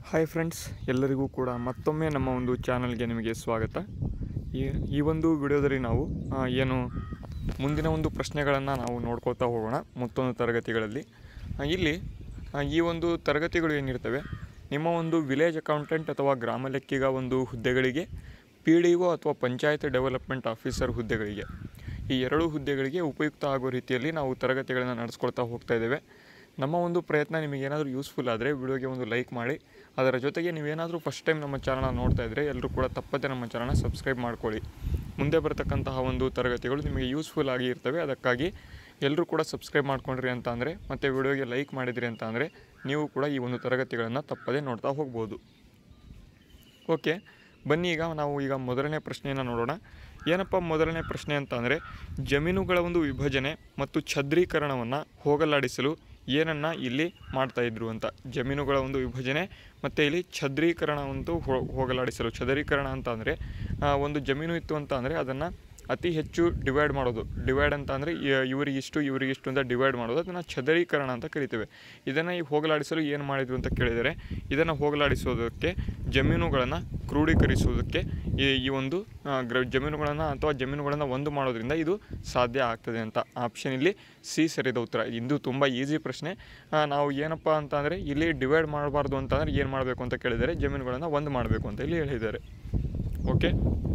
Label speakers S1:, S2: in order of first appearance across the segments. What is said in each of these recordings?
S1: hi friends ಎಲ್ಲರಿಗೂ ಕೂಡ ಮತ್ತೊಮ್ಮೆ ನಮ್ಮ ಒಂದು ಚಾನಲ್ಗೆ ನಿಮಗೆ ಸ್ವಾಗತ ಈ ಈ ಒಂದು ವಿಡಿಯೋದಲ್ಲಿ ನಾವು ಆ, ಏನು ಮುಂದಿನ ಒಂದು ಪ್ರಶ್ನೆಗಳನ್ನು ನಾವು ನೋಡ್ಕೋತಾ ಹೋಗೋಣ ಮತ್ತೊಂದು ತರಗತಿಗಳಲ್ಲಿ ಆ, ಇಲ್ಲಿ ಆ, ಈ ಒಂದು ತರಗತಿಗಳು ಏನಿರ್ತವೆ ನಿಮ್ಮ ಒಂದು ವಿಲೇಜ್ ಅಕೌಂಟೆಂಟ್ ಅಥವಾ ಗ್ರಾಮ ಲೆಕ್ಕಿಗ ಒಂದು ಹುದ್ದೆಗಳಿಗೆ ಪಿ ಡಿ ಒ ಅಥವಾ ಪಂಚಾಯತ್ ಡೆವಲಪ್ಮೆಂಟ್ ಆಫೀಸರ್ ಹುದ್ದೆಗಳಿಗೆ ಈ ಎರಡು ಹುದ್ದೆಗಳಿಗೆ ಉಪಯುಕ್ತ ಆಗೋ ರೀತಿಯಲ್ಲಿ ನಾವು ತರಗತಿಗಳನ್ನು ನಡೆಸ್ಕೊಳ್ತಾ ಹೋಗ್ತಾ ಇದ್ದೇವೆ ನಮ್ಮ ಒಂದು ಪ್ರಯತ್ನ ನಿಮಗೆ ಏನಾದರೂ ಯೂಸ್ಫುಲ್ ಆದರೆ ವಿಡಿಯೋಗೆ ಒಂದು ಲೈಕ್ ಮಾಡಿ ಅದರ ಜೊತೆಗೆ ನೀವೇನಾದರೂ ಫಸ್ಟ್ ಟೈಮ್ ನಮ್ಮ ಚಾನಲ್ ನೋಡ್ತಾ ಇದ್ದರೆ ಎಲ್ಲರೂ ಕೂಡ ತಪ್ಪದೆ ನಮ್ಮ ಚಾನಲ್ನ ಸಬ್ಸ್ಕ್ರೈಬ್ ಮಾಡ್ಕೊಳ್ಳಿ ಮುಂದೆ ಬರತಕ್ಕಂತಹ ಒಂದು ತರಗತಿಗಳು ನಿಮಗೆ ಯೂಸ್ಫುಲ್ ಆಗಿ ಇರ್ತವೆ ಅದಕ್ಕಾಗಿ ಎಲ್ಲರೂ ಕೂಡ ಸಬ್ಸ್ಕ್ರೈಬ್ ಮಾಡ್ಕೊಂಡ್ರಿ ಅಂತ ಅಂದರೆ ಮತ್ತು ವಿಡಿಯೋಗೆ ಲೈಕ್ ಮಾಡಿದ್ರಿ ಅಂತ ಅಂದರೆ ನೀವು ಕೂಡ ಈ ಒಂದು ತರಗತಿಗಳನ್ನು ತಪ್ಪದೆ ನೋಡ್ತಾ ಹೋಗ್ಬೋದು ಓಕೆ ಬನ್ನಿ ಈಗ ನಾವು ಈಗ ಮೊದಲನೇ ಪ್ರಶ್ನೆಯನ್ನು ನೋಡೋಣ ಏನಪ್ಪ ಮೊದಲನೇ ಪ್ರಶ್ನೆ ಅಂತ ಅಂದರೆ ಜಮೀನುಗಳ ಒಂದು ವಿಭಜನೆ ಮತ್ತು ಛದ್ರೀಕರಣವನ್ನು ಹೋಗಲಾಡಿಸಲು ಏನನ್ನು ಇಲ್ಲಿ ಮಾಡ್ತಾ ಇದ್ರು ಅಂತ ಜಮೀನುಗಳ ಒಂದು ವಿಭಜನೆ ಮತ್ತು ಇಲ್ಲಿ ಛದ್ರೀಕರಣ ಒಂದು ಹೋ- ಹೋಗಲಾಡಿಸಲು ಛದ್ರೀಕರಣ ಅಂತ ಅಂದರೆ ಒಂದು ಜಮೀನು ಇತ್ತು ಅಂತ ಅಂದರೆ ಅದನ್ನು ಅತಿ ಹೆಚ್ಚು ಡಿವೈಡ್ ಮಾಡೋದು ಡಿವೈಡ್ ಅಂತ ಅಂದರೆ ಇವರಿಗೆ ಇಷ್ಟು ಇವರಿಗೆ ಇಷ್ಟು ಅಂತ ಡಿವೈಡ್ ಮಾಡೋದು ಅದನ್ನು ಛದರೀಕರಣ ಅಂತ ಕರಿತೇವೆ ಇದನ್ನು ಈ ಹೋಗಲಾಡಿಸಲು ಏನು ಮಾಡಿದ್ರು ಅಂತ ಕೇಳಿದರೆ ಇದನ್ನು ಹೋಗಲಾಡಿಸೋದಕ್ಕೆ ಜಮೀನುಗಳನ್ನು ಕ್ರೋಢೀಕರಿಸುವುದಕ್ಕೆ ಈ ಈ ಒಂದು ಆ, ಗ್ರ ಜಮೀನುಗಳನ್ನು ಅಥವಾ ಜಮೀನುಗಳನ್ನು ಒಂದು ಮಾಡೋದ್ರಿಂದ ಇದು ಸಾಧ್ಯ ಆಗ್ತದೆ ಅಂತ ಆಪ್ಷನ್ ಇಲ್ಲಿ ಸಿ ಸರಿದ ಉತ್ತರ ಇದು ತುಂಬ ಈಸಿ ಪ್ರಶ್ನೆ ಆ, ನಾವು ಏನಪ್ಪ ಅಂತ ಅಂದರೆ ಇಲ್ಲಿ ಡಿವೈಡ್ ಮಾಡಬಾರ್ದು ಅಂತಂದರೆ ಏನು ಮಾಡಬೇಕು ಅಂತ ಕೇಳಿದರೆ ಜಮೀನುಗಳನ್ನು ಒಂದು ಮಾಡಬೇಕು ಅಂತ ಇಲ್ಲಿ ಹೇಳಿದ್ದಾರೆ ಓಕೆ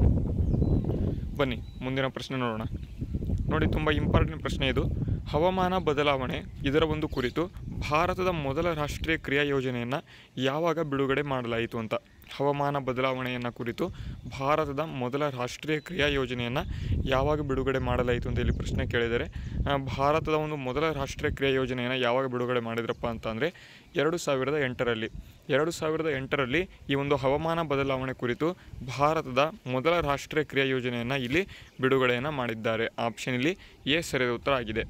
S1: ಬನ್ನಿ ಮುಂದಿನ ಪ್ರಶ್ನೆ ನೋಡೋಣ ನೋಡಿ ತುಂಬ ಇಂಪಾರ್ಟೆಂಟ್ ಪ್ರಶ್ನೆ ಇದು ಹವಾಮಾನ ಬದಲಾವಣೆ ಇದರ ಒಂದು ಕುರಿತು ಭಾರತದ ಮೊದಲ ರಾಷ್ಟ್ರೀಯ ಕ್ರಿಯಾ ಯೋಜನೆಯನ್ನು ಯಾವಾಗ ಬಿಡುಗಡೆ ಮಾಡಲಾಯಿತು ಅಂತ ಹವಾಮಾನ ಬದಲಾವಣೆಯನ್ನು ಕುರಿತು ಭಾರತದ ಮೊದಲ ರಾಷ್ಟ್ರೀಯ ಕ್ರಿಯಾ ಯೋಜನೆಯನ್ನು ಯಾವಾಗ ಬಿಡುಗಡೆ ಮಾಡಲಾಯಿತು ಅಂತ ಇಲ್ಲಿ ಪ್ರಶ್ನೆ ಕೇಳಿದರೆ ಆ, ಭಾರತದ ಒಂದು ಮೊದಲ ರಾಷ್ಟ್ರೀಯ ಕ್ರಿಯಾ ಯೋಜನೆಯನ್ನು ಯಾವಾಗ ಬಿಡುಗಡೆ ಮಾಡಿದ್ರಪ್ಪ ಅಂತ ಅಂದರೆ ಎರಡು ಸಾವಿರದ ಎಂಟರಲ್ಲಿ ಎರಡು ಸಾವಿರದ ಎಂಟರಲ್ಲಿ ಈ ಒಂದು ಹವಾಮಾನ ಬದಲಾವಣೆ ಕುರಿತು ಭಾರತದ ಮೊದಲ ರಾಷ್ಟ್ರೀಯ ಕ್ರಿಯಾ ಯೋಜನೆಯನ್ನು ಇಲ್ಲಿ ಬಿಡುಗಡೆಯನ್ನು ಮಾಡಿದ್ದಾರೆ ಆಪ್ಷನ್ ಇಲ್ಲಿ ಎ ಸರಿಯಾದ ಉತ್ತರ ಆಗಿದೆ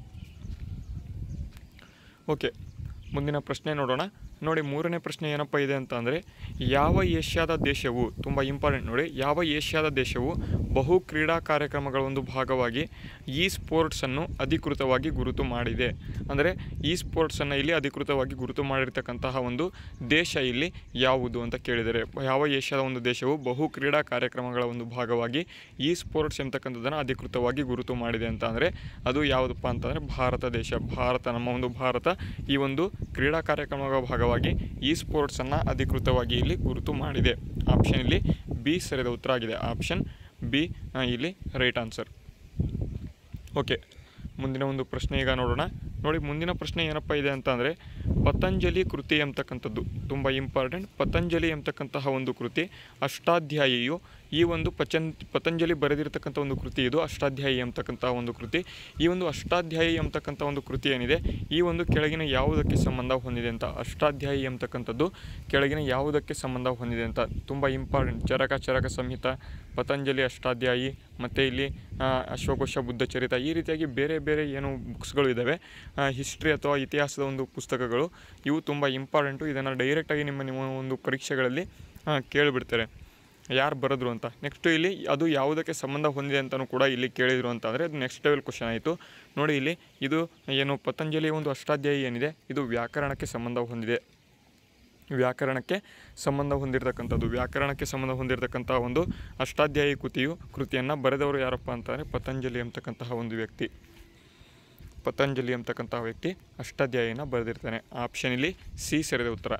S1: ಓಕೆ ಮುಂದಿನ ಪ್ರಶ್ನೆ ನೋಡೋಣ ನೋಡಿ ಮೂರನೇ ಪ್ರಶ್ನೆ ಏನಪ್ಪ ಇದೆ ಅಂತ ಅಂದರೆ ಯಾವ ಏಷ್ಯಾದ ದೇಶವು ತುಂಬ ಇಂಪಾರ್ಟೆಂಟ್ ನೋಡಿ ಯಾವ ಏಷ್ಯಾದ ದೇಶವು ಬಹು ಕ್ರೀಡಾ ಕಾರ್ಯಕ್ರಮಗಳ ಒಂದು ಭಾಗವಾಗಿ ಈ ಸ್ಪೋರ್ಟ್ಸನ್ನು ಅಧಿಕೃತವಾಗಿ ಗುರುತು ಮಾಡಿದೆ ಅಂದರೆ ಈ ಸ್ಪೋರ್ಟ್ಸನ್ನು ಇಲ್ಲಿ ಅಧಿಕೃತವಾಗಿ ಗುರುತು ಮಾಡಿರ್ತಕ್ಕಂತಹ ಒಂದು ದೇಶ ಇಲ್ಲಿ ಯಾವುದು ಅಂತ ಕೇಳಿದರೆ ಯಾವ ಏಷ್ಯಾದ ಒಂದು ದೇಶವು ಬಹು ಕ್ರೀಡಾ ಕಾರ್ಯಕ್ರಮಗಳ ಒಂದು ಭಾಗವಾಗಿ ಈ ಸ್ಪೋರ್ಟ್ಸ್ ಎಂತಕ್ಕಂಥದ್ದನ್ನು ಅಧಿಕೃತವಾಗಿ ಗುರುತು ಮಾಡಿದೆ ಅಂತ ಅಂದರೆ ಅದು ಯಾವುದಪ್ಪ ಅಂತಂದರೆ ಭಾರತ ದೇಶ ಭಾರತ ನಮ್ಮ ಒಂದು ಭಾರತ ಈ ಒಂದು ಕ್ರೀಡಾ ಕಾರ್ಯಕ್ರಮಗಳ ಭಾಗವಾಗಿ ಈ ಸ್ಪೋರ್ಟ್ಸನ್ನು ಅಧಿಕೃತವಾಗಿ ಇಲ್ಲಿ ಗುರುತು ಮಾಡಿದೆ ಆಪ್ಷನ್ ಇಲ್ಲಿ ಬಿ ಸರಿದ ಉತ್ತರ ಆಗಿದೆ ಆಪ್ಷನ್ ಬಿ ಇಲ್ಲಿ ರೈಟ್ ಆನ್ಸರ್ ಓಕೆ ಮುಂದಿನ ಒಂದು ಪ್ರಶ್ನೆ ಈಗ ನೋಡೋಣ ನೋಡಿ ಮುಂದಿನ ಪ್ರಶ್ನೆ ಏನಪ್ಪ ಇದೆ ಅಂತ ಅಂದರೆ ಪತಂಜಲಿ ಕೃತಿ ಎಂಬತಕ್ಕಂಥದ್ದು ತುಂಬ ಇಂಪಾರ್ಟೆಂಟ್ ಪತಂಜಲಿ ಎಂಬತಕ್ಕಂತಹ ಒಂದು ಕೃತಿ ಅಷ್ಟಾಧ್ಯಾಯಿಯು ಈ ಒಂದು ಪಚನ್ ಪತಂಜಲಿ ಬರೆದಿರತಕ್ಕಂಥ ಒಂದು ಕೃತಿ ಇದು ಅಷ್ಟಾಧ್ಯಾಯಿ ಎಂಬತಕ್ಕಂಥ ಒಂದು ಕೃತಿ ಈ ಒಂದು ಅಷ್ಟಾಧ್ಯಾಯಿ ಎಂಬತಕ್ಕಂಥ ಒಂದು ಕೃತಿ ಏನಿದೆ ಈ ಒಂದು ಕೆಳಗಿನ ಯಾವುದಕ್ಕೆ ಸಂಬಂಧ ಹೊಂದಿದೆ ಅಂತ ಅಷ್ಟಾಧ್ಯಾಯಿ ಎಂಬತಕ್ಕಂಥದ್ದು ಕೆಳಗಿನ ಯಾವುದಕ್ಕೆ ಸಂಬಂಧ ಹೊಂದಿದೆ ಅಂತ ತುಂಬ ಇಂಪಾರ್ಟೆಂಟ್ ಚರಕ ಚರಕ ಸಂಹಿತ ಪತಂಜಲಿ ಅಷ್ಟಾಧ್ಯಾಯಿ ಮತ್ತು ಇಲ್ಲಿ ಆ, ಅಶ್ವಘೋಷ ಬುದ್ಧ ಚರಿತ ಈ ರೀತಿಯಾಗಿ ಬೇರೆ ಬೇರೆ ಏನು ಬುಕ್ಸ್ಗಳು ಇದ್ದಾವೆ ಹಿಸ್ಟ್ರಿ ಅಥವಾ ಇತಿಹಾಸದ ಒಂದು ಪುಸ್ತಕಗಳು ಇವು ತುಂಬ ಇಂಪಾರ್ಟೆಂಟು ಇದನ್ನು ಡೈರೆಕ್ಟಾಗಿ ನಿಮ್ಮ ನಿಮ್ಮ ಒಂದು ಪರೀಕ್ಷೆಗಳಲ್ಲಿ ಆ, ಕೇಳಿಬಿಡ್ತಾರೆ ಯಾರು ಬರೆದ್ರು ಅಂತ ನೆಕ್ಸ್ಟು ಇಲ್ಲಿ ಅದು ಯಾವುದಕ್ಕೆ ಸಂಬಂಧ ಹೊಂದಿದೆ ಅಂತಲೂ ಕೂಡ ಇಲ್ಲಿ ಕೇಳಿದರು ಅಂತ ಅಂದರೆ ಅದು ನೆಕ್ಸ್ಟ್ ಲೆವೆಲ್ ಕ್ವಶನ್ ಆಯಿತು ನೋಡಿ ಇಲ್ಲಿ ಇದು ಏನು ಪತಂಜಲಿಯ ಒಂದು ಅಷ್ಟಾಧ್ಯಾಯಿ ಏನಿದೆ ಇದು ವ್ಯಾಕರಣಕ್ಕೆ ಸಂಬಂಧ ಹೊಂದಿದೆ ವ್ಯಾಕರಣಕ್ಕೆ ಸಂಬಂಧ ಹೊಂದಿರತಕ್ಕಂಥದ್ದು ವ್ಯಾಕರಣಕ್ಕೆ ಸಂಬಂಧ ಹೊಂದಿರತಕ್ಕಂತಹ ಒಂದು ಅಷ್ಟಾಧ್ಯಾಯಿ ಕೃತಿಯು ಕೃತಿಯನ್ನು ಬರೆದವರು ಯಾರಪ್ಪ ಅಂತಂದರೆ ಪತಂಜಲಿ ಎಂಬತಕ್ಕಂತಹ ಒಂದು ವ್ಯಕ್ತಿ ಪತಂಜಲಿ ಎಂಬತಕ್ಕಂತಹ ವ್ಯಕ್ತಿ ಅಷ್ಟಾಧ್ಯಾಯಿನ ಬರೆದಿರ್ತಾನೆ ಆಪ್ಷನ್ ಇಲ್ಲಿ ಸಿ ಸರಿದ ಉತ್ತರ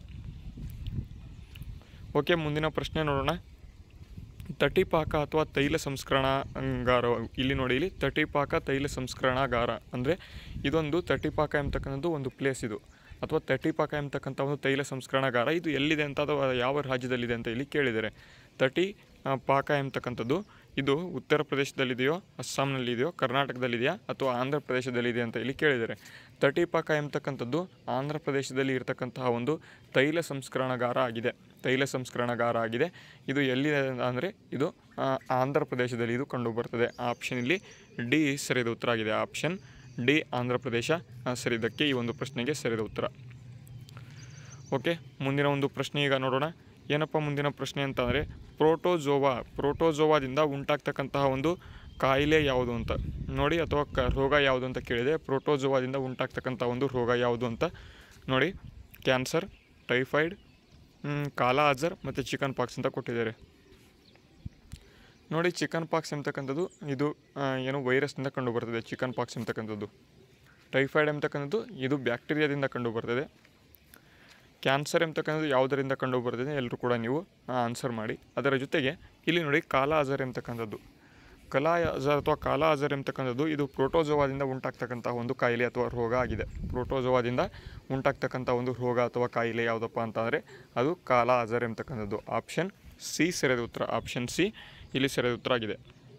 S1: ಓಕೆ ಮುಂದಿನ ಪ್ರಶ್ನೆ ನೋಡೋಣ ತಟಿಪಾಕ ಅಥವಾ ತೈಲ ಸಂಸ್ಕರಣಾಗಾರ ಇಲ್ಲಿ ನೋಡಿ ಇಲ್ಲಿ ತಟಿಪಾಕ ತೈಲ ಸಂಸ್ಕರಣಾಗಾರ ಅಂದರೆ ಇದೊಂದು ತಟಿಪಾಕ ಎಂಬತಕ್ಕಂಥದ್ದು ಒಂದು ಪ್ಲೇಸ್ ಇದು ಅಥವಾ ತಟಿಪಾಕ ಎಂಬತಕ್ಕಂಥ ಒಂದು ತೈಲ ಸಂಸ್ಕರಣಾಗಾರ ಇದು ಎಲ್ಲಿದೆ ಅಂತ ಅಥವಾ ಯಾವ ರಾಜ್ಯದಲ್ಲಿದೆ ಅಂತ ಇಲ್ಲಿ ಕೇಳಿದ್ದಾರೆ ತಟಿ ಆ, ಪಾಕ ಎಂಬತಕ್ಕಂಥದ್ದು ಇದು ಉತ್ತರ ಪ್ರದೇಶದಲ್ಲಿದೆಯೋ ಅಸ್ಸಾಂನಲ್ಲಿದೆಯೋ ಕರ್ನಾಟಕದಲ್ಲಿದೆಯಾ ಅಥವಾ ಆಂಧ್ರ ಪ್ರದೇಶದಲ್ಲಿದೆ ಅಂತ ಇಲ್ಲಿ ಕೇಳಿದ್ದಾರೆ ತಟಿಪಾಕ ಎಂಬತಕ್ಕಂಥದ್ದು ಆಂಧ್ರ ಪ್ರದೇಶದಲ್ಲಿ ಇರತಕ್ಕಂತಹ ಒಂದು ತೈಲ ಸಂಸ್ಕರಣಾಗಾರ ಆಗಿದೆ ತೈಲ ಸಂಸ್ಕರಣಾಗಾರ ಆಗಿದೆ ಇದು ಎಲ್ಲಿದೆ ಅಂದರೆ ಇದು ಆ, ಆಂಧ್ರ ಪ್ರದೇಶದಲ್ಲಿ ಇದು ಕಂಡುಬರ್ತದೆ ಆಪ್ಷನ್ ಇಲ್ಲಿ ಡಿ ಸರಿದ ಉತ್ತರ ಆಗಿದೆ ಆಪ್ಷನ್ ಡಿ ಆಂಧ್ರ ಪ್ರದೇಶ ಆ, ಸರಿದಕ್ಕೆ ಈ ಒಂದು ಪ್ರಶ್ನೆಗೆ ಸರಿದ ಉತ್ತರ ಓಕೆ ಮುಂದಿನ ಒಂದು ಪ್ರಶ್ನೆ ಈಗ ನೋಡೋಣ ಏನಪ್ಪ ಮುಂದಿನ ಪ್ರಶ್ನೆ ಅಂತಂದರೆ ಪ್ರೋಟೋಜೋವಾ ಪ್ರೋಟೋಜೋವಾದಿಂದ ಉಂಟಾಗ್ತಕ್ಕಂತಹ ಒಂದು ಕಾಯಿಲೆ ಯಾವುದು ಅಂತ ನೋಡಿ ಅಥವಾ ಕ ರೋಗ ಯಾವುದು ಅಂತ ಕೇಳಿದೆ ಪ್ರೋಟೋಜೋವಾದಿಂದ ಉಂಟಾಗ್ತಕ್ಕಂಥ ಒಂದು ರೋಗ ಯಾವುದು ಅಂತ ನೋಡಿ ಕ್ಯಾನ್ಸರ್ ಟೈಫಾಯ್ಡ್ ಮ್, ಕಾಲಾ ಅಜರ್ ಮತ್ತು ಚಿಕನ್ ಪಾಕ್ಸ್ ಅಂತ ಕೊಟ್ಟಿದ್ದಾರೆ ನೋಡಿ ಚಿಕನ್ ಪಾಕ್ಸ್ ಎಂಬತಕ್ಕಂಥದ್ದು ಇದು ಆ, ಏನು ವೈರಸ್ನಿಂದ ಕಂಡು ಬರ್ತದೆ ಚಿಕನ್ ಪಾಕ್ಸ್ ಎಂಬತಕ್ಕಂಥದ್ದು ಟೈಫಾಯ್ಡ್ ಎಂಬತಕ್ಕಂಥದ್ದು ಇದು ಬ್ಯಾಕ್ಟೀರಿಯಾದಿಂದ ಕಂಡು ಬರ್ತದೆ ಕ್ಯಾನ್ಸರ್ ಎಂಬತಕ್ಕಂಥದ್ದು ಯಾವುದರಿಂದ ಕಂಡು ಬರ್ತದೆ ಎಲ್ಲರೂ ಕೂಡ ನೀವು ಆನ್ಸರ್ ಮಾಡಿ ಅದರ ಜೊತೆಗೆ ಇಲ್ಲಿ ನೋಡಿ ಕಾಲಾ ಅಜರ್ ಎಂಬತಕ್ಕಂಥದ್ದು ಕಲಾ ಅಜರ್ ಅಥವಾ ಕಾಲಾ ಅಜರ್ ಎಂಬತಕ್ಕಂಥದ್ದು ಇದು ಪ್ರೋಟೋಜೋವಾದಿಂದ ಉಂಟಾಗ್ತಕ್ಕಂಥ ಒಂದು ಕಾಯಿಲೆ ಅಥವಾ ರೋಗ ಆಗಿದೆ ಪ್ರೋಟೋಜೋವಾದಿಂದ ಉಂಟಾಗ್ತಕ್ಕಂಥ ಒಂದು ರೋಗ ಅಥವಾ ಕಾಯಿಲೆ ಯಾವುದಪ್ಪ ಅಂತಂದರೆ ಅದು ಕಾಲಾ ಅಜರ್ ಎಂಬತಕ್ಕಂಥದ್ದು ಆಪ್ಷನ್ ಸಿ ಸರಿಯಾದ ಉತ್ತರ ಆಪ್ಷನ್ ಸಿ ಇಲ್ಲಿ ಸರಿಯಾದ ಉತ್ತರ ಆಗಿದೆ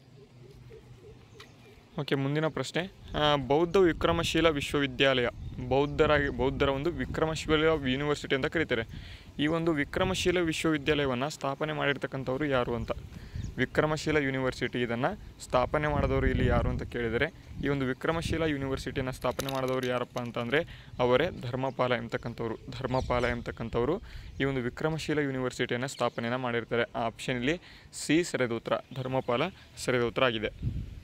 S1: ಓಕೆ ಮುಂದಿನ ಪ್ರಶ್ನೆ ಆ, ಬೌದ್ಧ ವಿಕ್ರಮಶೀಲ ವಿಶ್ವವಿದ್ಯಾಲಯ ಬೌದ್ಧರಾಗಿ ಬೌದ್ಧರ ಒಂದು ವಿಕ್ರಮಶೀಲ ಯೂನಿವರ್ಸಿಟಿ ಅಂತ ಕರೀತಾರೆ ಈ ಒಂದು ವಿಕ್ರಮಶೀಲ ವಿಶ್ವವಿದ್ಯಾಲಯವನ್ನು ಸ್ಥಾಪನೆ ಮಾಡಿರ್ತಕ್ಕಂಥವ್ರು ಯಾರು ಅಂತ ವಿಕ್ರಮಶೀಲ ಯೂನಿವರ್ಸಿಟಿ ಇದನ್ನು ಸ್ಥಾಪನೆ ಮಾಡಿದವರು ಇಲ್ಲಿ ಯಾರು ಅಂತ ಕೇಳಿದರೆ ಈ ಒಂದು ವಿಕ್ರಮಶೀಲ ಯೂನಿವರ್ಸಿಟಿಯನ್ನು ಸ್ಥಾಪನೆ ಮಾಡಿದವರು ಯಾರಪ್ಪ ಅಂತಂದರೆ ಅವರೇ ಧರ್ಮಪಾಲ ಎಂಬತಕ್ಕಂಥವ್ರು ಧರ್ಮಪಾಲ ಎಂಬತಕ್ಕಂಥವ್ರು ಈ ಒಂದು ವಿಕ್ರಮಶೀಲ ಯೂನಿವರ್ಸಿಟಿಯನ್ನು ಸ್ಥಾಪನೆಯನ್ನು ಮಾಡಿರ್ತಾರೆ ಆ ಆಪ್ಷನ್ ಇಲ್ಲಿ ಸಿ ಸರಿಯಾದ ಉತ್ತರ ಧರ್ಮಪಾಲ ಸರಿಯಾದ ಉತ್ತರ ಆಗಿದೆ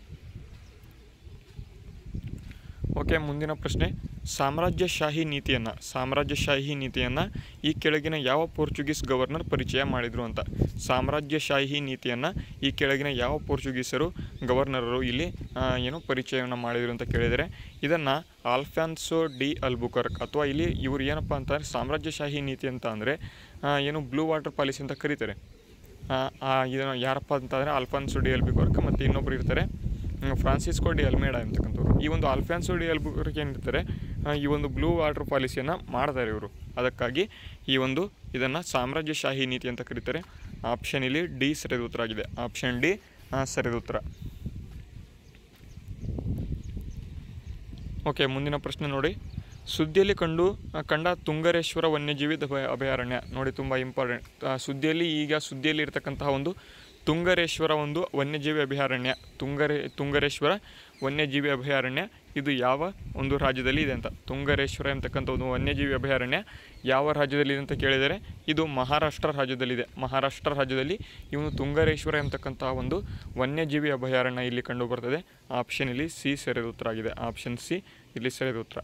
S1: ಓಕೆ ಮುಂದಿನ ಪ್ರಶ್ನೆ ಸಾಮ್ರಾಜ್ಯಶಾಹಿ ನೀತಿಯನ್ನು ಸಾಮ್ರಾಜ್ಯಶಾಹಿ ನೀತಿಯನ್ನು ಈ ಕೆಳಗಿನ ಯಾವ ಪೋರ್ಚುಗೀಸ್ ಗವರ್ನರ್ ಪರಿಚಯ ಮಾಡಿದರು ಅಂತ ಸಾಮ್ರಾಜ್ಯಶಾಹಿ ನೀತಿಯನ್ನು ಈ ಕೆಳಗಿನ ಯಾವ ಪೋರ್ಚುಗೀಸರು ಗವರ್ನರರು ಇಲ್ಲಿ ಆ, ಏನು ಪರಿಚಯವನ್ನು ಮಾಡಿದರು ಅಂತ ಕೇಳಿದರೆ ಇದನ್ನು ಆಲ್ಫಾನ್ಸೋ ಡಿ ಅಲ್ಬುಕರ್ಕ್ ಅಥವಾ ಇಲ್ಲಿ ಇವರು ಏನಪ್ಪ ಅಂತಂದರೆ ಸಾಮ್ರಾಜ್ಯಶಾಹಿ ನೀತಿ ಅಂತ ಅಂದರೆ ಏನು ಬ್ಲೂ ವಾಟರ್ ಪಾಲಿಸಿ ಅಂತ ಕರೀತಾರೆ ಆ, ಆ, ಇದನ್ನು ಯಾರಪ್ಪ ಅಂತಂದರೆ ಆಲ್ಫಾನ್ಸೋ ಡಿ ಅಲ್ಬುಕರ್ಕ್ ಮತ್ತು ಇನ್ನೊಬ್ಬರು ಇರ್ತಾರೆ ಹ್ಮ್, ಫ್ರಾನ್ಸಿಸ್ಕೋ ಡಿ ಅಲ್ಮೇಡಾ ಅಂತಕ್ಕಂಥವ್ರು ಈ ಒಂದು ಆಲ್ಫಾನ್ಸೋ ಡಿ ಅಲ್ಬುಕರ್ಕ್ ಏನಿರ್ತಾರೆ ಆ, ಈ ಒಂದು ಬ್ಲೂ ವಾಟರ್ ಪಾಲಿಸಿಯನ್ನು ಮಾಡ್ತಾರೆ ಇವರು ಅದಕ್ಕಾಗಿ ಈ ಒಂದು ಇದನ್ನು ಸಾಮ್ರಾಜ್ಯಶಾಹಿ ನೀತಿ ಅಂತ ಕರೀತಾರೆ ಆಪ್ಷನ್ ಇಲ್ಲಿ ಡಿ ಸರಿಯಾದ ಉತ್ತರ ಆಗಿದೆ ಆಪ್ಷನ್ ಡಿ ಸರಿಯಾದ ಉತ್ತರ ಓಕೆ ಮುಂದಿನ ಪ್ರಶ್ನೆ ನೋಡಿ ಸುದ್ದಿಯಲ್ಲಿ ಕಂಡು ಆ, ಕಂಡ ತುಂಗರೇಶ್ವರ ವನ್ಯಜೀವಿ ಅಭಯ- ಅಭಯಾರಣ್ಯ ನೋಡಿ ತುಂಬ ಇಂಪಾರ್ಟೆಂಟ್ ಸುದ್ದಿಯಲ್ಲಿ ಈಗ ಸುದ್ದಿಯಲ್ಲಿ ಇರತಕ್ಕಂತಹ ಒಂದು ತುಂಗರೇಶ್ವರ ಒಂದು ವನ್ಯಜೀವಿ ಅಭಯಾರಣ್ಯ ತುಂಗರೇ ತುಂಗರೇಶ್ವರ ವನ್ಯಜೀವಿ ಅಭಯಾರಣ್ಯ ಇದು ಯಾವ ಒಂದು ರಾಜ್ಯದಲ್ಲಿ ಇದೆ ಅಂತ ತುಂಗರೇಶ್ವರ ಎಂಬತಕ್ಕಂಥ ಒಂದು ವನ್ಯಜೀವಿ ಅಭಯಾರಣ್ಯ ಯಾವ ರಾಜ್ಯದಲ್ಲಿದೆ ಅಂತ ಕೇಳಿದರೆ ಇದು ಮಹಾರಾಷ್ಟ್ರ ರಾಜ್ಯದಲ್ಲಿದೆ ಮಹಾರಾಷ್ಟ್ರ ರಾಜ್ಯದಲ್ಲಿ ಈ ಒಂದು ತುಂಗರೇಶ್ವರ ಎಂಬತಕ್ಕಂಥ ಒಂದು ವನ್ಯಜೀವಿ ಅಭಯಾರಣ್ಯ ಇಲ್ಲಿ ಕಂಡು ಬರ್ತದೆ ಆಪ್ಷನ್ ಇಲ್ಲಿ ಸಿ ಸರಿಯಾದ ಉತ್ತರ ಆಗಿದೆ ಆಪ್ಷನ್ ಸಿ ಇಲ್ಲಿ ಸರಿಯಾದ ಉತ್ತರ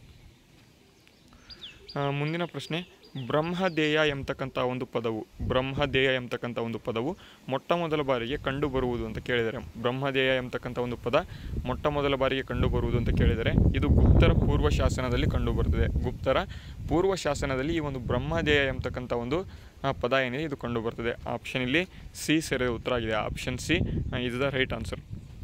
S1: ಆ, ಮುಂದಿನ ಪ್ರಶ್ನೆ ಬ್ರಹ್ಮದೇಯ ಎಂಬತಕ್ಕಂಥ ಒಂದು ಪದವು ಬ್ರಹ್ಮದೇಯ ಎಂಬತಕ್ಕಂಥ ಒಂದು ಪದವು ಮೊಟ್ಟ ಮೊದಲ ಬಾರಿಗೆ ಕಂಡುಬರುವುದು ಅಂತ ಕೇಳಿದರೆ ಬ್ರಹ್ಮದೇಯ ಎಂಬತಕ್ಕಂಥ ಒಂದು ಪದ ಮೊಟ್ಟ ಮೊದಲ ಬಾರಿಗೆ ಕಂಡುಬರುವುದು ಅಂತ ಕೇಳಿದರೆ ಇದು ಗುಪ್ತರ ಪೂರ್ವ ಶಾಸನದಲ್ಲಿ ಕಂಡುಬರುತ್ತದೆ ಗುಪ್ತರ ಪೂರ್ವ ಶಾಸನದಲ್ಲಿ ಈ ಒಂದು ಬ್ರಹ್ಮದೇಯ ಎಂಬತಕ್ಕಂಥ ಒಂದು ಆ, ಪದ ಏನಿದೆ ಇದು ಕಂಡುಬರ್ತದೆ ಆಪ್ಷನ್ ಇಲ್ಲಿ ಸಿ ಸರಿಯಾದ ಉತ್ತರ ಆಗಿದೆ ಆಪ್ಷನ್ ಸಿ ಇದು ದ ರೈಟ್ ಆನ್ಸರ್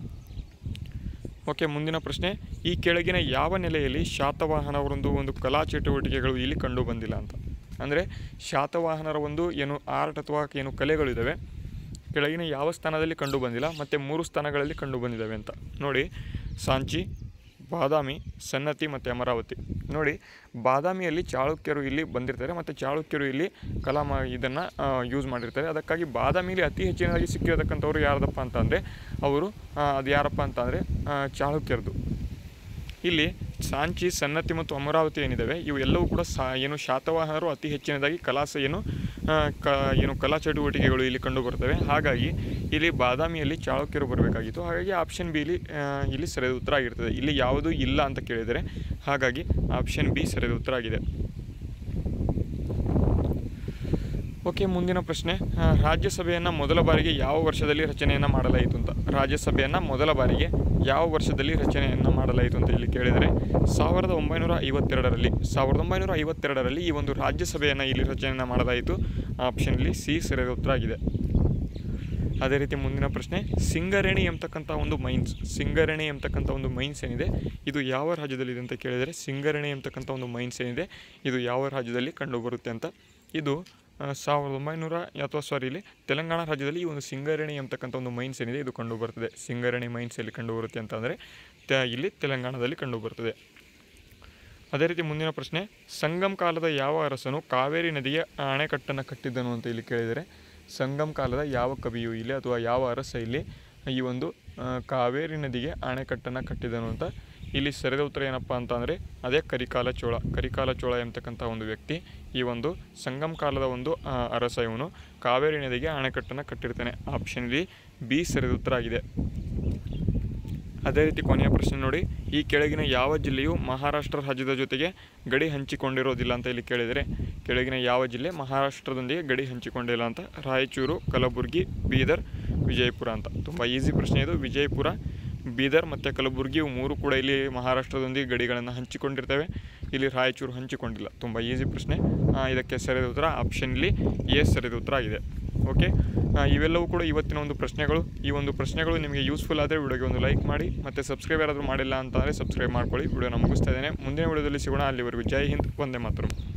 S1: ಓಕೆ ಮುಂದಿನ ಪ್ರಶ್ನೆ ಈ ಕೆಳಗಿನ ಯಾವ ನೆಲೆಯಲ್ಲಿ ಶಾತವಾಹನವರೊಂದು ಒಂದು ಕಲಾ ಚಟುವಟಿಕೆಗಳು ಇಲ್ಲಿ ಕಂಡು ಬಂದಿಲ್ಲ ಅಂತ ಅಂದರೆ ಶಾತವಾಹನರ ಒಂದು ಏನು ಆರ್ಟ್ ಅಥವಾ ಏನು ಕಲೆಗಳಿದ್ದಾವೆ ಕೆಳಗಿನ ಯಾವ ಸ್ಥಾನದಲ್ಲಿ ಕಂಡು ಬಂದಿಲ್ಲ ಮತ್ತು ಮೂರು ಸ್ಥಾನಗಳಲ್ಲಿ ಕಂಡು ಬಂದಿದ್ದಾವೆ ಅಂತ ನೋಡಿ ಸಾಂಚಿ ಬಾದಾಮಿ ಸನ್ನತಿ ಮತ್ತು ಅಮರಾವತಿ ನೋಡಿ ಬಾದಾಮಿಯಲ್ಲಿ ಚಾಳುಕ್ಯರು ಇಲ್ಲಿ ಬಂದಿರ್ತಾರೆ ಮತ್ತು ಚಾಳುಕ್ಯರು ಇಲ್ಲಿ ಕಲಾ ಮಾ ಇದನ್ನು ಯೂಸ್ ಮಾಡಿರ್ತಾರೆ ಅದಕ್ಕಾಗಿ ಬಾದಾಮಿಲಿ ಅತಿ ಹೆಚ್ಚಿನದಾಗಿ ಸಿಕ್ಕಿರತಕ್ಕಂಥವ್ರು ಯಾರದಪ್ಪ ಅಂತಂದರೆ ಅವರು ಆ, ಅದು ಯಾರಪ್ಪ ಅಂತಂದರೆ ಚಾಳುಕ್ಯರದು ಇಲ್ಲಿ ಸಾಂಚಿ ಸನ್ನತಿ ಮತ್ತು ಅಮರಾವತಿ ಏನಿದ್ದಾವೆ ಇವು ಎಲ್ಲವೂ ಕೂಡ ಸಾ ಏನು ಶಾತವಾಹನರು ಅತಿ ಹೆಚ್ಚಿನದಾಗಿ ಕಲಾಸ ಏನು ಆ, ಕ ಏನು ಕಲಾ ಚಟುವಟಿಕೆಗಳು ಇಲ್ಲಿ ಕಂಡು ಬರ್ತವೆ ಹಾಗಾಗಿ ಇಲ್ಲಿ ಬಾದಾಮಿಯಲ್ಲಿ ಚಾಳುಕ್ಯರು ಬರಬೇಕಾಗಿತ್ತು ಹಾಗಾಗಿ ಆಪ್ಷನ್ ಬಿ ಇಲ್ಲಿ ಆ, ಇಲ್ಲಿ ಸರಿಯಾದ ಉತ್ತರ ಆಗಿರ್ತದೆ ಇಲ್ಲಿ ಯಾವುದೂ ಇಲ್ಲ ಅಂತ ಕೇಳಿದರೆ ಹಾಗಾಗಿ ಆಪ್ಷನ್ ಬಿ ಸರಿಯಾದ ಉತ್ತರ ಆಗಿದೆ ಓಕೆ ಮುಂದಿನ ಪ್ರಶ್ನೆ ಆ, ರಾಜ್ಯಸಭೆಯನ್ನು ಮೊದಲ ಬಾರಿಗೆ ಯಾವ ವರ್ಷದಲ್ಲಿ ರಚನೆಯನ್ನು ಮಾಡಲಾಯಿತು ಅಂತ ರಾಜ್ಯಸಭೆಯನ್ನು ಮೊದಲ ಬಾರಿಗೆ ಯಾವ ವರ್ಷದಲ್ಲಿ ರಚನೆಯನ್ನು ಮಾಡಲಾಯಿತು ಅಂತ ಇಲ್ಲಿ ಕೇಳಿದರೆ ಸಾವಿರದ ಒಂಬೈನೂರ ಐವತ್ತೆರಡರಲ್ಲಿ ಸಾವಿರದ ಒಂಬೈನೂರ ಐವತ್ತೆರಡರಲ್ಲಿ ಈ ಒಂದು ರಾಜ್ಯಸಭೆಯನ್ನು ಇಲ್ಲಿ ರಚನೆಯನ್ನು ಮಾಡಲಾಯಿತು ಆಪ್ಷನಲ್ಲಿ ಸಿ ಸರಿಯಾದ ಉತ್ತರ ಆಗಿದೆ ಅದೇ ರೀತಿ ಮುಂದಿನ ಪ್ರಶ್ನೆ ಸಿಂಗರೇಣಿ ಎಂಬತಕ್ಕಂಥ ಒಂದು ಮೈನ್ಸ್ ಸಿಂಗರೇಣಿ ಎಂಬತಕ್ಕಂಥ ಒಂದು ಮೈನ್ಸ್ ಏನಿದೆ ಇದು ಯಾವ ರಾಜ್ಯದಲ್ಲಿದೆ ಅಂತ ಕೇಳಿದರೆ ಸಿಂಗರೇಣಿ ಎಂಬತಕ್ಕಂಥ ಒಂದು ಮೈನ್ಸ್ ಏನಿದೆ ಇದು ಯಾವ ರಾಜ್ಯದಲ್ಲಿ ಕಂಡುಬರುತ್ತೆ ಅಂತ ಇದು ಆ, ಸಾವಿರದ ಒಂಬೈನೂರ ಅಥವಾ ಸಾರಿ ಇಲ್ಲಿ ತೆಲಂಗಾಣ ರಾಜ್ಯದಲ್ಲಿ ಈ ಒಂದು ಸಿಂಗರೇಣಿ ಎಂಬತಕ್ಕಂಥ ಒಂದು ಮೈನ್ಸ್ ಏನಿದೆ ಇದು ಕಂಡುಬರ್ತದೆ ಸಿಂಗರೇಣಿ ಮೈನ್ಸ್ ಎಲ್ಲಿ ಕಂಡುಬರುತ್ತೆ ಅಂತಂದರೆ ತ ಇಲ್ಲಿ ತೆಲಂಗಾಣದಲ್ಲಿ ಕಂಡುಬರ್ತದೆ ಅದೇ ರೀತಿ ಮುಂದಿನ ಪ್ರಶ್ನೆ ಸಂಗಮ್ ಕಾಲದ ಯಾವ ಅರಸನು ಕಾವೇರಿ ನದಿಗೆ ಅಣೆಕಟ್ಟನ್ನು ಕಟ್ಟಿದ್ದನು ಅಂತ ಇಲ್ಲಿ ಕೇಳಿದರೆ ಸಂಗಮ್ ಕಾಲದ ಯಾವ ಕವಿಯು ಇಲ್ಲಿ ಅಥವಾ ಯಾವ ಅರಸ ಇಲ್ಲಿ ಈ ಒಂದು ಆ, ಕಾವೇರಿ ನದಿಗೆ ಅಣೆಕಟ್ಟನ್ನು ಕಟ್ಟಿದನು ಅಂತ ಇಲ್ಲಿ ಸರಿದ ಉತ್ತರ ಏನಪ್ಪ ಅಂತಂದರೆ ಅದೇ ಕರಿಕಾಲ ಚೋಳ ಕರಿಕಾಲ ಚೋಳ ಎಂಬತಕ್ಕಂಥ ಒಂದು ವ್ಯಕ್ತಿ ಈ ಒಂದು ಸಂಗಮ್ ಕಾಲದ ಒಂದು ಆ, ಅರಸ ಇವನು ಕಾವೇರಿ ನದಿಗೆ ಅಣೆಕಟ್ಟನ್ನು ಕಟ್ಟಿರ್ತಾನೆ ಆಪ್ಷನ್ ಇಲ್ಲಿ ಬಿ ಸರಿದ ಉತ್ತರ ಆಗಿದೆ ಅದೇ ರೀತಿ ಕೊನೆಯ ಪ್ರಶ್ನೆ ನೋಡಿ ಈ ಕೆಳಗಿನ ಯಾವ ಜಿಲ್ಲೆಯು ಮಹಾರಾಷ್ಟ್ರ ರಾಜ್ಯದ ಜೊತೆಗೆ ಗಡಿ ಹಂಚಿಕೊಂಡಿರೋದಿಲ್ಲ ಅಂತ ಇಲ್ಲಿ ಕೇಳಿದರೆ ಕೆಳಗಿನ ಯಾವ ಜಿಲ್ಲೆ ಮಹಾರಾಷ್ಟ್ರದೊಂದಿಗೆ ಗಡಿ ಹಂಚಿಕೊಂಡಿಲ್ಲ ಅಂತ ರಾಯಚೂರು ಕಲಬುರಗಿ ಬೀದರ್ ವಿಜಯಪುರ ಅಂತ ತುಂಬ ಈಸಿ ಪ್ರಶ್ನೆ ಇದು ವಿಜಯಪುರ ಬೀದರ್ ಮತ್ತು ಕಲಬುರಗಿ ಇವು ಮೂರು ಕೂಡ ಇಲ್ಲಿ ಮಹಾರಾಷ್ಟ್ರದೊಂದಿಗೆ ಗಡಿಗಳನ್ನು ಹಂಚಿಕೊಂಡಿರ್ತವೆ ಇಲ್ಲಿ ರಾಯಚೂರು ಹಂಚಿಕೊಂಡಿಲ್ಲ ತುಂಬ ಈಸಿ ಪ್ರಶ್ನೆ ಆ, ಇದಕ್ಕೆ ಸರಿಯಾದ ಉತ್ತರ ಆಪ್ಷನ್ ಇಲ್ಲಿ ಎ ಸರಿಯಾದ ಉತ್ತರ ಆಗಿದೆ ಓಕೆ ಆ, ಇವೆಲ್ಲವೂ ಕೂಡ ಇವತ್ತಿನ ಒಂದು ಪ್ರಶ್ನೆಗಳು ಈ ಒಂದು ಪ್ರಶ್ನೆಗಳು ನಿಮಗೆ ಯೂಸ್ಫುಲ್ ಆದರೆ ವಿಡಿಯೋಗೆ ಒಂದು ಲೈಕ್ ಮಾಡಿ ಮತ್ತು ಸಬ್ಸ್ಕ್ರೈಬ್ ಯಾರಾದರೂ ಮಾಡಿಲ್ಲ ಅಂತಂದರೆ ಸಬ್ಸ್ಕ್ರೈಬ್ ಮಾಡ್ಕೊಳ್ಳಿ ವಿಡಿಯೋನ ಮುಗಿಸ್ತಾ ಇದ್ದೇನೆ ಮುಂದಿನ ವಿಡಿಯೋದಲ್ಲಿ ಸಿಗೋಣ ಅಲ್ಲಿವರೆಗೂ ಜೈ ಹಿಂದ್ ಒಂದೇ ಮಾತರು